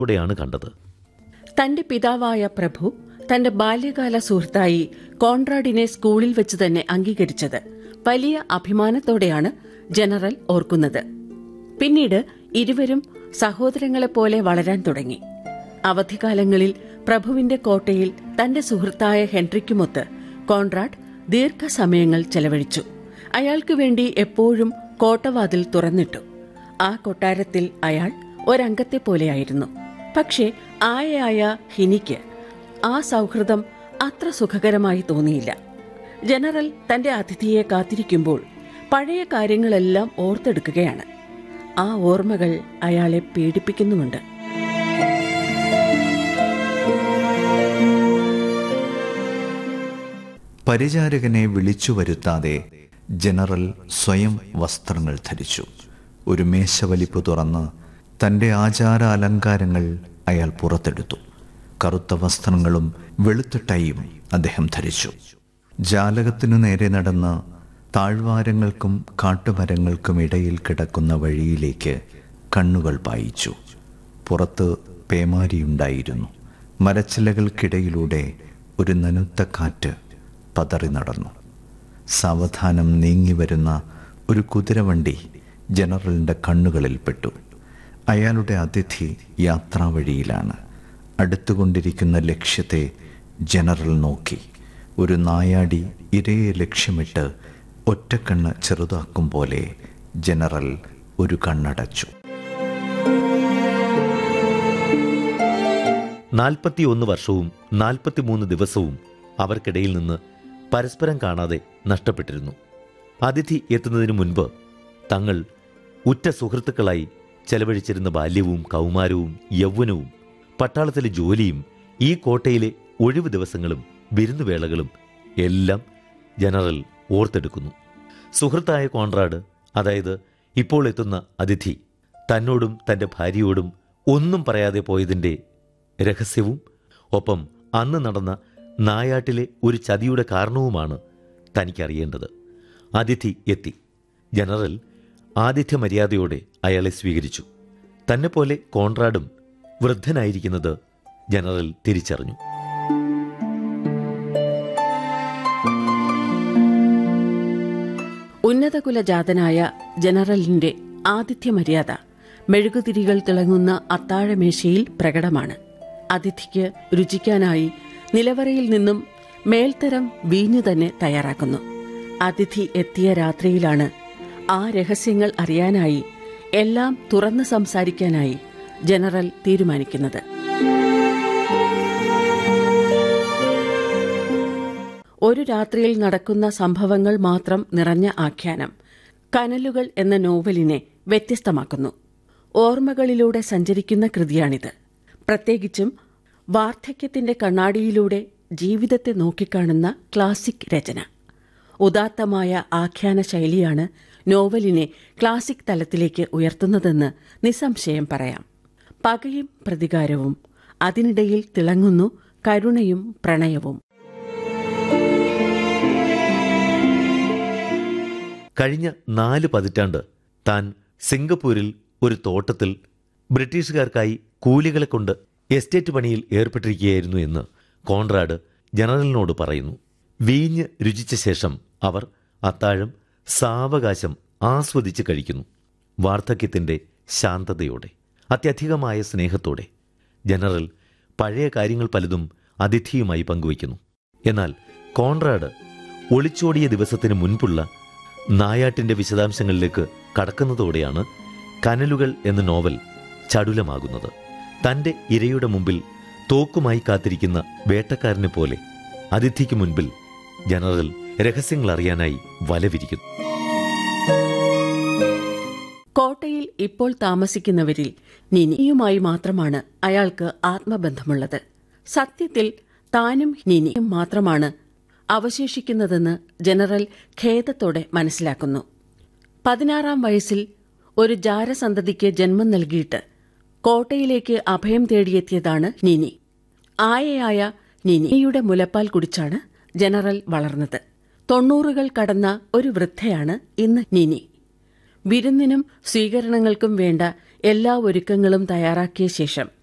ോടെയാണ് കണ്ടത് തന്റെ പിതാവായ പ്രഭു തന്റെ ബാല്യകാല സുഹൃത്തായി കോൺറാഡിനെ സ്കൂളിൽ വെച്ച് തന്നെ അംഗീകരിച്ചത് വലിയ അഭിമാനത്തോടെയാണ് ജനറൽ ഓർക്കുന്നത് പിന്നീട് ഇരുവരും സഹോദരങ്ങളെപ്പോലെ വളരാൻ തുടങ്ങി അവധിക്കാലങ്ങളിൽ പ്രഭുവിന്റെ കോട്ടയിൽ തന്റെ സുഹൃത്തായ ഹെൻറിക്കുമൊത്ത് കോൺറാഡ് ദീർഘസമയങ്ങൾ ചെലവഴിച്ചു അയാൾക്കു വേണ്ടി എപ്പോഴും കോട്ടവാതിൽ തുറന്നിട്ടു ആ കൊട്ടാരത്തിൽ അയാൾ ഒരംഗത്തെ പോലെയായിരുന്നു പക്ഷേ ആയയായ ഹിനിക്ക് ആ സൗഹൃദം അത്ര സുഖകരമായി തോന്നിയില്ല ജനറൽ തന്റെ അതിഥിയെ കാത്തിരിക്കുമ്പോൾ പഴയ കാര്യങ്ങളെല്ലാം ഓർത്തെടുക്കുകയാണ് ആ ഓർമ്മകൾ അയാളെ പീഡിപ്പിക്കുന്നുമുണ്ട് പരിചാരകനെ വിളിച്ചു വരുത്താതെ ജനറൽ സ്വയം വസ്ത്രങ്ങൾ ധരിച്ചു ഒരു മേശവലിപ്പ് തുറന്ന് തന്റെ ആചാര അലങ്കാരങ്ങൾ അയാൾ പുറത്തെടുത്തു കറുത്ത വസ്ത്രങ്ങളും വെളുത്ത ടൈയും അദ്ദേഹം ധരിച്ചു ജാലകത്തിനു നേരെ നടന്ന് താഴ്വാരങ്ങൾക്കും കാട്ടുമരങ്ങൾക്കും ഇടയിൽ കിടക്കുന്ന വഴിയിലേക്ക് കണ്ണുകൾ പായിച്ചു പുറത്ത് പേമാരിയുണ്ടായിരുന്നു മരച്ചിലകൾക്കിടയിലൂടെ ഒരു നനുത്ത കാറ്റ് പതറി നടന്നു സാവധാനം നീങ്ങി വരുന്ന ഒരു കുതിരവണ്ടി ജനറലിൻ്റെ കണ്ണുകളിൽ പെട്ടു അയാളുടെ അതിഥി യാത്രാവഴിയിലാണ് അടുത്തുകൊണ്ടിരിക്കുന്ന ലക്ഷ്യത്തെ ജനറൽ നോക്കി ഒരു നായാടി ഇരയെ ലക്ഷ്യമിട്ട് ഒറ്റക്കണ്ണ് ചെറുതാക്കും പോലെ ജനറൽ ഒരു കണ്ണടച്ചു നാൽപ്പത്തിയൊന്ന് വർഷവും നാൽപ്പത്തിമൂന്ന് ദിവസവും അവർക്കിടയിൽ നിന്ന് പരസ്പരം കാണാതെ നഷ്ടപ്പെട്ടിരുന്നു അതിഥി എത്തുന്നതിനു മുൻപ് തങ്ങൾ ഉറ്റ സുഹൃത്തുക്കളായി ചെലവഴിച്ചിരുന്ന ബാല്യവും കൗമാരവും യൗവനവും പട്ടാളത്തിലെ ജോലിയും ഈ കോട്ടയിലെ ഒഴിവു ദിവസങ്ങളും വിരുന്നുവേളകളും എല്ലാം ജനറൽ ഓർത്തെടുക്കുന്നു സുഹൃത്തായ കോൺറാഡ് അതായത് ഇപ്പോൾ എത്തുന്ന അതിഥി തന്നോടും തന്റെ ഭാര്യയോടും ഒന്നും പറയാതെ പോയതിൻ്റെ രഹസ്യവും ഒപ്പം അന്ന് നടന്ന നായാട്ടിലെ ഒരു ചതിയുടെ കാരണവുമാണ് തനിക്കറിയേണ്ടത് അതിഥി എത്തി ജനറൽ ആതിഥ്യ മര്യാദയോടെ അയാളെ സ്വീകരിച്ചു തന്നെപ്പോലെ കോൺറാഡും വൃദ്ധനായിരിക്കുന്നത് ജനറൽ തിരിച്ചറിഞ്ഞു ഉന്നതകുലജാതനായ ജനറലിന്റെ ആതിഥ്യ മര്യാദ മെഴുകുതിരികൾ തിളങ്ങുന്ന അത്താഴമേശയിൽ പ്രകടമാണ് അതിഥിക്ക് രുചിക്കാനായി നിലവറയിൽ നിന്നും മേൽത്തരം വീഞ്ഞു തന്നെ തയ്യാറാക്കുന്നു അതിഥി എത്തിയ രാത്രിയിലാണ് ആ രഹസ്യങ്ങൾ അറിയാനായി എല്ലാം തുറന്ന് സംസാരിക്കാനായി ജനറൽ തീരുമാനിക്കുന്നത് ഒരു രാത്രിയിൽ നടക്കുന്ന സംഭവങ്ങൾ മാത്രം നിറഞ്ഞ ആഖ്യാനം കനലുകൾ എന്ന നോവലിനെ വ്യത്യസ്തമാക്കുന്നു ഓർമ്മകളിലൂടെ സഞ്ചരിക്കുന്ന കൃതിയാണിത് പ്രത്യേകിച്ചും വാർദ്ധക്യത്തിന്റെ കണ്ണാടിയിലൂടെ ജീവിതത്തെ നോക്കിക്കാണുന്ന ക്ലാസിക് രചന ഉദാത്തമായ ആഖ്യാന ശൈലിയാണ് നോവലിനെ ക്ലാസിക് തലത്തിലേക്ക് ഉയർത്തുന്നതെന്ന് നിസ്സംശയം പറയാം പകയും പ്രതികാരവും അതിനിടയിൽ തിളങ്ങുന്നു കരുണയും പ്രണയവും കഴിഞ്ഞ നാല് പതിറ്റാണ്ട് താൻ സിംഗപ്പൂരിൽ ഒരു തോട്ടത്തിൽ ബ്രിട്ടീഷുകാർക്കായി കൂലികളെ കൊണ്ട് എസ്റ്റേറ്റ് പണിയിൽ ഏർപ്പെട്ടിരിക്കുകയായിരുന്നു എന്ന് കോൺറാഡ് ജനറലിനോട് പറയുന്നു വീഞ്ഞ് രുചിച്ച ശേഷം അവർ അത്താഴം സാവകാശം ആസ്വദിച്ച് കഴിക്കുന്നു വാർദ്ധക്യത്തിന്റെ ശാന്തതയോടെ അത്യധികമായ സ്നേഹത്തോടെ ജനറൽ പഴയ കാര്യങ്ങൾ പലതും അതിഥിയുമായി പങ്കുവയ്ക്കുന്നു എന്നാൽ കോൺറാഡ് ഒളിച്ചോടിയ ദിവസത്തിന് മുൻപുള്ള നായാട്ടിന്റെ വിശദാംശങ്ങളിലേക്ക് കടക്കുന്നതോടെയാണ് കനലുകൾ എന്ന നോവൽ ചടുലമാകുന്നത് തന്റെ ഇരയുടെ മുമ്പിൽ തോക്കുമായി കാത്തിരിക്കുന്ന വേട്ടക്കാരനെ പോലെ അതിഥിക്ക് മുൻപിൽ ജനറൽ രഹസ്യങ്ങൾ അറിയാനായി വലവിരിക്കുന്നു കോട്ടയിൽ ഇപ്പോൾ താമസിക്കുന്നവരിൽ നിനിയുമായി മാത്രമാണ് അയാൾക്ക് ആത്മബന്ധമുള്ളത് സത്യത്തിൽ താനും നിനിയും മാത്രമാണ് അവശേഷിക്കുന്നതെന്ന് ജനറൽ ഖേദത്തോടെ മനസ്സിലാക്കുന്നു പതിനാറാം വയസ്സിൽ ഒരു ജാരസന്തതിക്ക് ജന്മം നൽകിയിട്ട് കോട്ടയിലേക്ക് അഭയം തേടിയെത്തിയതാണ് നിനി ആയയായ നിനിയുടെ മുലപ്പാൽ കുടിച്ചാണ് ജനറൽ വളർന്നത് തൊണ്ണൂറുകൾ കടന്ന ഒരു വൃദ്ധയാണ് ഇന്ന് നിനി വിരുന്നിനും സ്വീകരണങ്ങൾക്കും വേണ്ട എല്ലാ ഒരുക്കങ്ങളും തയ്യാറാക്കിയ ശേഷം